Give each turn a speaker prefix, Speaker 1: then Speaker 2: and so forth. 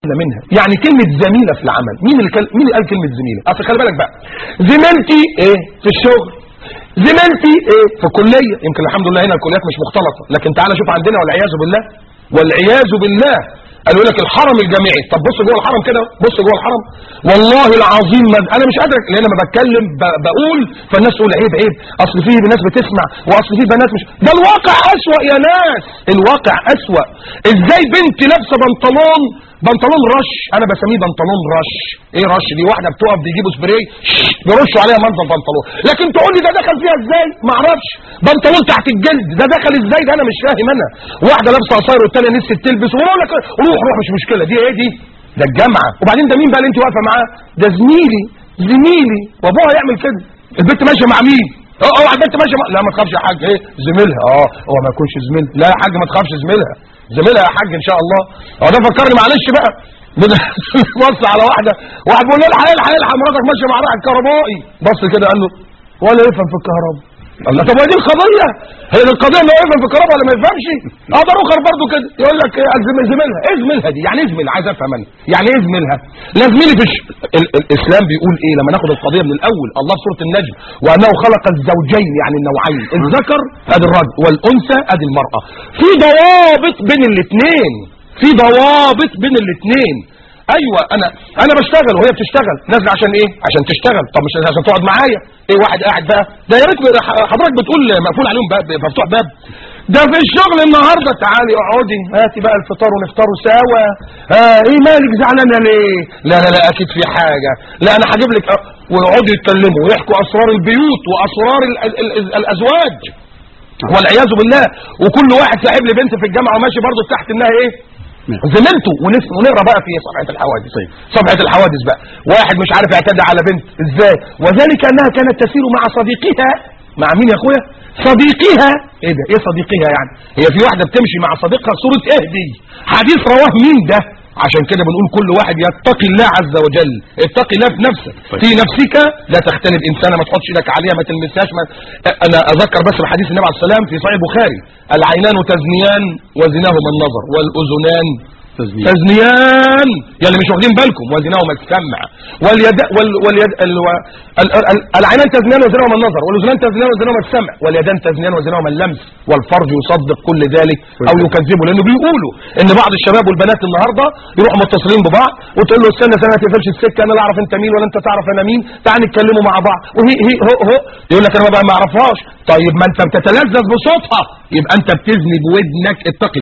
Speaker 1: منها يعني كلمة زميلة في العمل مين اللي كل... مين اللي قال كلمة زميلة اصل خلي بالك بقى زميلتي ايه في الشغل زميلتي ايه في الكلية يمكن الحمد لله هنا الكليات مش مختلطة لكن تعالى شوف عندنا والعياذ بالله والعياذ بالله قالوا لك الحرم الجامعي طب بص جوه الحرم كده بص جوه الحرم والله العظيم ما انا مش قادر لان لما بتكلم ب... بقول فالناس تقول عيب عيب اصل في ناس بتسمع واصل في بنات مش ده الواقع اسوأ يا ناس الواقع اسوأ ازاي بنت لابسه بنطلون بنطلون رش انا بسميه بنطلون رش ايه رش دي واحده بتقف بيجيبوا سبراي بيرشوا عليها منظر بنطلون لكن تقول لي ده دخل فيها ازاي ما اعرفش بنطلون تحت الجلد ده دخل ازاي ده انا مش فاهم انا واحده لابسه قصير والثانيه نسيت تلبس ويقول لك روح روح مش مشكله دي ايه دي ده الجامعه وبعدين ده مين بقى اللي انت واقفه معاه ده زميلي زميلي وابوها يعمل كده البنت ماشيه مع مين اه اه البنت ماشيه مع... لا ما تخافش يا حاج ايه زميلها اه هو ما يكونش زميل لا يا حاج ما تخافش زميلها زميلها يا حاج ان شاء الله هو ده فكرني معلش بقى بص على واحده واحد بيقول له الحق الحق الحق مراتك ماشيه مع واحد كهربائي بص كده قال له ولا يفهم في الكهرباء الله طب دي القضيه هي دي القضيه انه يفهم في الكهرباء ولا ما يفهمش اه ده روخر برضه كده يقول لك الزم زميلها ايه زميلها دي يعني ايه زميل عايز افهم انا يعني ايه زميلها لا زميلي في ش... ال... الاسلام بيقول ايه لما ناخد القضيه من الاول الله في سوره النجم وانه خلق الزوجين يعني النوعين الذكر ادي الرجل والانثى ادي المراه في ضوابط بين الاثنين في ضوابط بين الاثنين ايوه انا انا بشتغل وهي بتشتغل نازله عشان ايه عشان تشتغل طب مش عشان تقعد معايا ايه واحد قاعد بقى ده يا ريت حضرتك بتقول مقفول عليهم باب مفتوح باب ده في الشغل النهارده تعالي اقعدي هاتي بقى الفطار ونفطروا سوا آه ايه مالك زعلانه ليه لا لا لا اكيد في حاجه لا انا هجيب لك أ... ويقعدوا يتكلموا ويحكوا اسرار البيوت واسرار ال ال ال الازواج والعياذ بالله وكل واحد ساحب لي بنت في الجامعه وماشي برضه تحت انها ايه زميلته ونقرا بقى في صفحه الحوادث
Speaker 2: طيب.
Speaker 1: صفحه الحوادث بقى واحد مش عارف يعتدى على بنت ازاي وذلك انها كانت تسير مع صديقها مع مين يا اخويا صديقها ايه ده ايه صديقها يعني هي في واحده بتمشي مع صديقها صوره ايه دي حديث رواه مين ده عشان كده بنقول كل واحد يتقي الله عز وجل اتقي الله في نفسك
Speaker 2: طيب.
Speaker 1: في نفسك لا تختلف انسانه ما تحطش ايدك عليها ما تلمسهاش ما... انا اذكر بس بحديث النبي عليه السلام في صحيح البخاري العينان تزنيان وزناهما النظر والاذنان
Speaker 2: تزنيان
Speaker 1: تزنيان يلي مش واخدين بالكم وزناهما السمع واليد وال واليد ال... ال... ال... العينان تزنيان وزناهما النظر والاذنان تزنيان وزناهما السمع واليدان تزنيان وزناهما اللمس والفرج يصدق كل ذلك او يكذبه لانه بيقولوا ان بعض الشباب والبنات النهارده يروحوا متصلين ببعض وتقول له استنى استنى ما تقفلش السكه انا لا اعرف انت مين ولا انت تعرف انا مين تعال نتكلموا مع بعض وهي هي هو هو يقول لك انا بقى ما اعرفهاش طيب ما انت بتتلذذ بصوتها يبقى انت بتزني بودنك اتقي